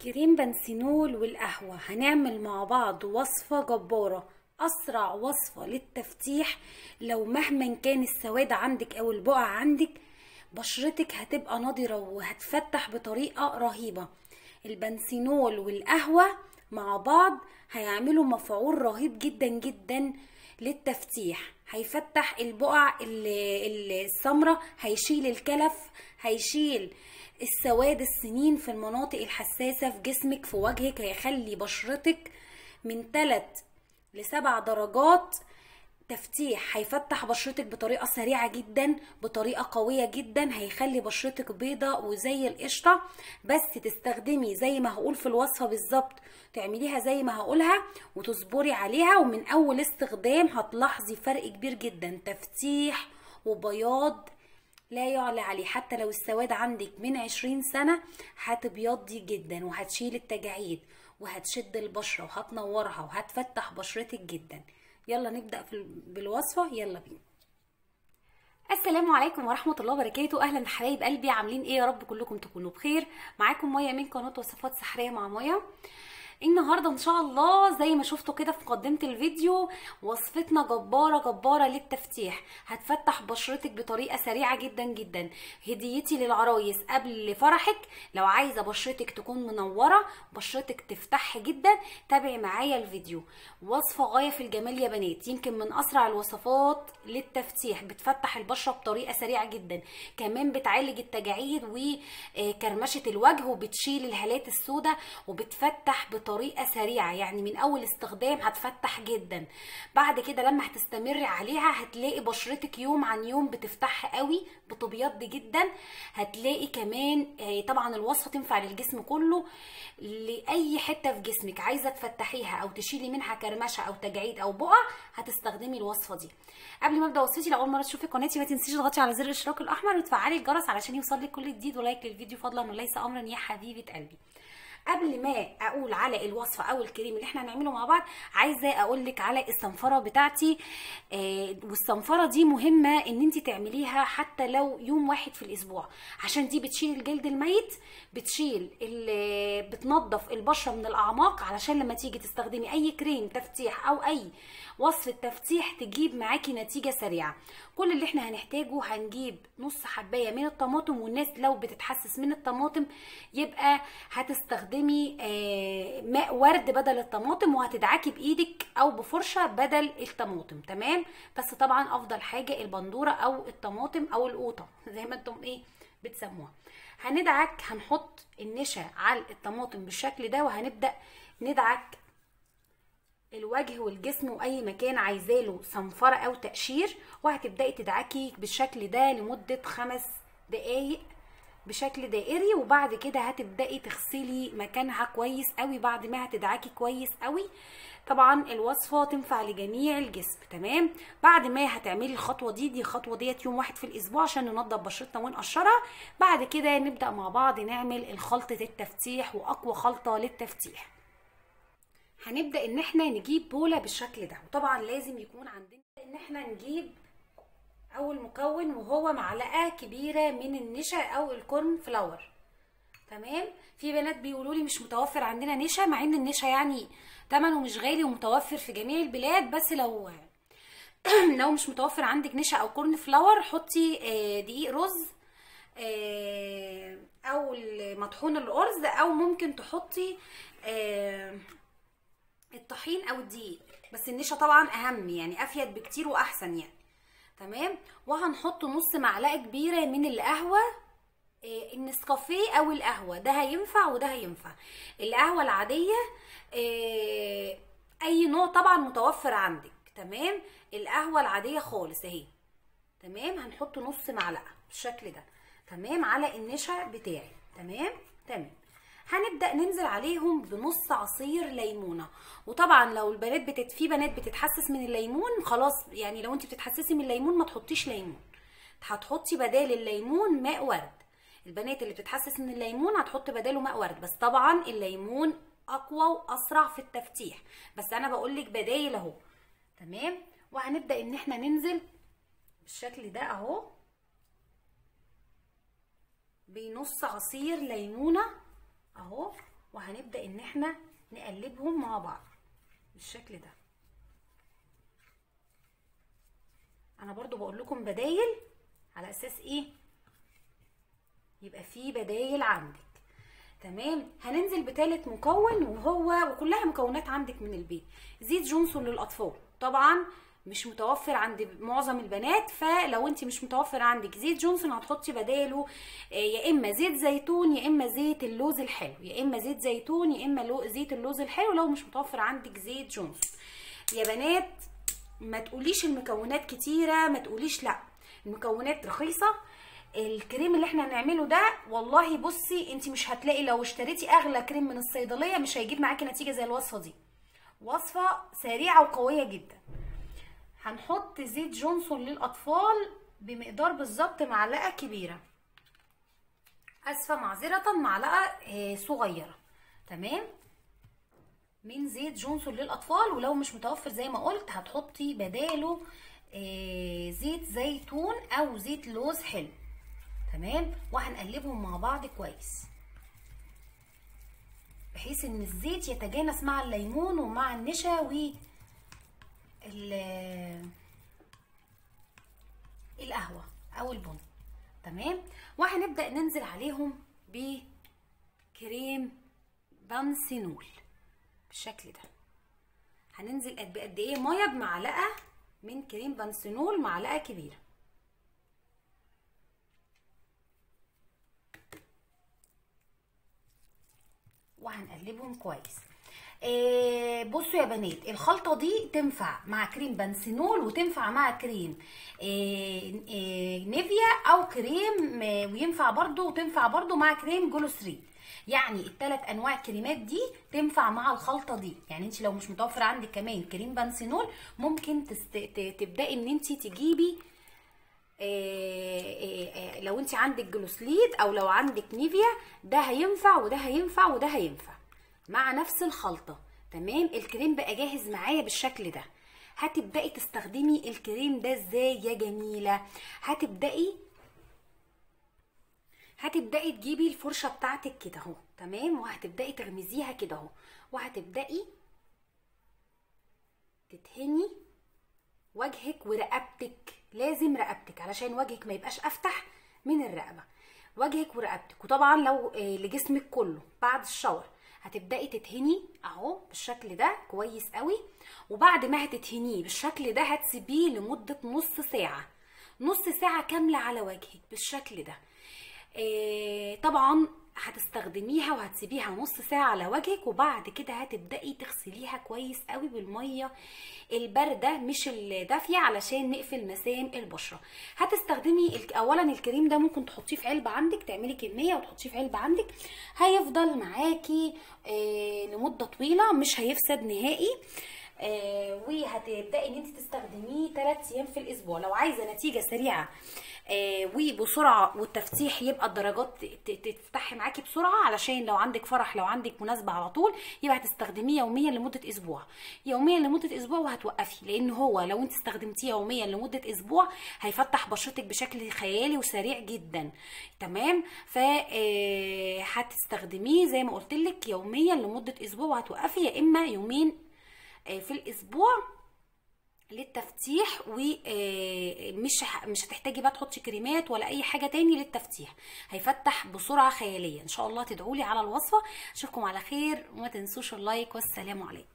كريم بنسينول والقهوة هنعمل مع بعض وصفة جبارة أسرع وصفة للتفتيح لو مهما كان السواد عندك أو البقع عندك بشرتك هتبقى نضرة وهتفتح بطريقة رهيبة البنسينول والقهوة مع بعض هيعملوا مفعول رهيب جدا جدا للتفتيح هيفتح البقع السمرة هيشيل الكلف هيشيل السواد السنين في المناطق الحساسة في جسمك في وجهك هيخلي بشرتك من 3 لسبع درجات تفتيح هيفتح بشرتك بطريقة سريعة جدا بطريقة قوية جدا هيخلي بشرتك بيضة وزي القشطة بس تستخدمي زي ما هقول في الوصفة بالظبط تعمليها زي ما هقولها وتصبري عليها ومن اول استخدام هتلاحظي فرق كبير جدا تفتيح وبياض لا يعلى عليه حتى لو السواد عندك من عشرين سنة هتبيضي جدا وهتشيل التجاعيد وهتشد البشرة وهتنورها وهتفتح بشرتك جدا يلا نبدأ في بالوصفة يلا بينا السلام عليكم ورحمة الله وبركاته أهلا حبايب قلبي عاملين ايه يا رب كلكم تكونوا بخير معاكم مية من قناة وصفات سحرية مع مية النهارده ان شاء الله زي ما شفتوا كده في مقدمه الفيديو وصفتنا جباره جباره للتفتيح هتفتح بشرتك بطريقه سريعه جدا جدا هديتي للعرايس قبل فرحك لو عايزه بشرتك تكون منوره بشرتك تفتح جدا تابعي معايا الفيديو وصفه غايه في الجمال يا بنات يمكن من اسرع الوصفات للتفتيح بتفتح البشره بطريقه سريعه جدا كمان بتعالج التجاعيد وكرمشه الوجه وبتشيل الهالات السوداء وبتفتح بطريقه سريعه يعني من اول استخدام هتفتح جدا بعد كده لما هتستمري عليها هتلاقي بشرتك يوم عن يوم بتفتح قوي بتبيض جدا هتلاقي كمان طبعا الوصفه تنفع للجسم كله لاي حته في جسمك عايزه تفتحيها او تشيلي منها كرمشه او تجاعيد او بقع هتستخدمي الوصفه دي قبل ما ابدا وصفتي لو اول مره تشوفي قناتي ما تنسيش تضغطي على زر الاشتراك الاحمر وتفعلي الجرس علشان يوصلك كل جديد ولايك للفيديو فضلا وليس امرا يا حبيبه قلبي قبل ما اقول على الوصفه او الكريم اللي احنا هنعمله مع بعض عايزه اقول لك على الصنفره بتاعتي آه والصنفره دي مهمه ان انت تعمليها حتى لو يوم واحد في الاسبوع عشان دي بتشيل الجلد الميت بتشيل بتنظف البشره من الاعماق علشان لما تيجي تستخدمي اي كريم تفتيح او اي وصفه تفتيح تجيب معاكي نتيجه سريعه كل اللي احنا هنحتاجه هنجيب نص حبايه من الطماطم والناس لو بتتحسس من الطماطم يبقى هتستخدمي ماء ورد بدل الطماطم وهتدعكي بايدك او بفرشه بدل الطماطم تمام بس طبعا افضل حاجه البندوره او الطماطم او القوطه زي ما انتم ايه بتسموها هندعك هنحط النشا على الطماطم بالشكل ده وهنبدا ندعك الوجه والجسم واي مكان عايزاله صنفره او تقشير وهتبداي تدعكي بالشكل ده لمده خمس دقايق بشكل دائري وبعد كده هتبداي تغسلي مكانها كويس قوي بعد ما هتدعكي كويس قوي طبعا الوصفه تنفع لجميع الجسم تمام بعد ما هتعملي الخطوه دي دي الخطوه ديت يوم واحد في الاسبوع عشان ننضف بشرتنا ونقشرها بعد كده نبدا مع بعض نعمل الخلطه التفتيح واقوى خلطه للتفتيح هنبدا ان احنا نجيب بوله بالشكل ده وطبعا لازم يكون عندنا ان احنا نجيب اول مكون وهو معلقه كبيره من النشا او الكورن فلاور تمام في بنات بيقولوا لي مش متوفر عندنا نشا مع ان النشا يعني ثمنه مش غالي ومتوفر في جميع البلاد بس لو لو مش متوفر عندك نشا او كورن فلاور حطي دقيق رز او مطحون الارز او ممكن تحطي الطحين او الدقيق بس النشا طبعا اهم يعني افيد بكتير واحسن يعني تمام وهنحط نص معلقه كبيره من القهوه إيه النسكافيه او القهوه ده هينفع وده هينفع القهوه العاديه إيه اي نوع طبعا متوفر عندك تمام القهوه العاديه خالص اهي تمام هنحط نص معلقه بالشكل ده تمام على النشا بتاعي تمام تمام هنبدا ننزل عليهم بنص عصير ليمونه وطبعا لو البنات بتت في بنات بتتحسس من الليمون خلاص يعني لو انت بتتحسسي من الليمون ما تحطيش ليمون هتحطي بدال الليمون ماء ورد البنات اللي بتتحسس من الليمون هتحط بداله ماء ورد بس طبعا الليمون اقوى واسرع في التفتيح بس انا بقول لك بدايل اهو تمام وهنبدا ان احنا ننزل بالشكل ده اهو بنص عصير ليمونه اهو وهنبدا ان احنا نقلبهم مع بعض بالشكل ده انا برضو بقول لكم بدايل على اساس ايه يبقى في بدايل عندك تمام هننزل بتالت مكون وهو وكلها مكونات عندك من البيت زيت جونسون للاطفال طبعا مش متوفر عند معظم البنات فلو انت مش متوفر عندك زيت جونسون هتحطي بداله يا اما زيت زيتون يا اما زيت اللوز الحلو يا اما زيت زيتون يا اما لو زيت اللوز الحلو لو مش متوفر عندك زيت جونسون يا بنات ما تقوليش المكونات كتيره ما تقوليش لا المكونات رخيصه الكريم اللي احنا هنعمله ده والله بصي انت مش هتلاقي لو اشتريتي اغلى كريم من الصيدليه مش هيجيب معاكي نتيجه زي الوصفه دي وصفه سريعه وقويه جدا هنحط زيت جونسون للاطفال بمقدار بالظبط معلقه كبيره اسفه معذره معلقه صغيره تمام من زيت جونسون للاطفال ولو مش متوفر زي ما قلت هتحطي بداله زيت زيتون او زيت لوز حلو تمام وهنقلبهم مع بعض كويس بحيث ان الزيت يتجانس مع الليمون ومع النشا و القهوه او البن تمام وهنبدا ننزل عليهم بكريم بانسينول بالشكل ده هننزل قد قد ايه ميه بمعلقه من كريم بانسينول معلقه كبيره وهنقلبهم كويس آه بصوا يا بنات الخلطه دي تنفع مع كريم بنسينول وتنفع مع كريم آه آه نيفيا او كريم وينفع برضو وتنفع برضو مع كريم جلوسرين يعني الثلاث انواع كريمات دي تنفع مع الخلطه دي يعني انت لو مش متوفر عندك كمان كريم بنسينول ممكن تست... تبداي ان انت تجيبي لو انت عندك جلوسليد او لو عندك نيفيا ده هينفع وده هينفع وده هينفع مع نفس الخلطه تمام الكريم بقى جاهز معايا بالشكل ده هتبداي تستخدمي الكريم ده ازاي يا جميله هتبداي هتبداي تجيبي الفرشه بتاعتك كده اهو تمام وهتبداي تغمزيها كده اهو وهتبداي تدهني وجهك ورقبتك لازم رقبتك علشان وجهك ما يبقاش افتح من الرقبه وجهك ورقبتك وطبعا لو لجسمك كله بعد الشاور هتبداي تدهني اهو بالشكل ده كويس قوي وبعد ما هتدهنيه بالشكل ده هتسيبيه لمده نص ساعه نص ساعه كامله على وجهك بالشكل ده آه طبعا هتستخدميها وهتسيبيها نص ساعة على وجهك وبعد كده هتبدأي تغسليها كويس قوي بالمية الباردة مش الدافية علشان نقفل مسام البشرة هتستخدمي اولا الكريم ده ممكن تحطيه في علبة عندك تعملي كمية وتحطيه في علبة عندك هيفضل معاكي آه لمدة طويلة مش هيفسد نهائي آه وهتبداي ان انت تستخدميه 3 ايام في الاسبوع لو عايزه نتيجه سريعه آه وبسرعه والتفتيح يبقى الدرجات تفتحي معاكي بسرعه علشان لو عندك فرح لو عندك مناسبه على طول يبقى هتستخدميه يوميا لمده اسبوع يوميا لمده اسبوع وهتوقفي لان هو لو انت استخدمتيه يوميا لمده اسبوع هيفتح بشرتك بشكل خيالي وسريع جدا تمام ف هتستخدميه زي ما قلت لك يوميا لمده اسبوع وهتوقفي يا اما يومين في الاسبوع للتفتيح ومش مش هتحتاجي بقى تحطي كريمات ولا اي حاجه تاني للتفتيح هيفتح بسرعه خياليه ان شاء الله تدعوا لي على الوصفه اشوفكم على خير وما تنسوش اللايك والسلام عليكم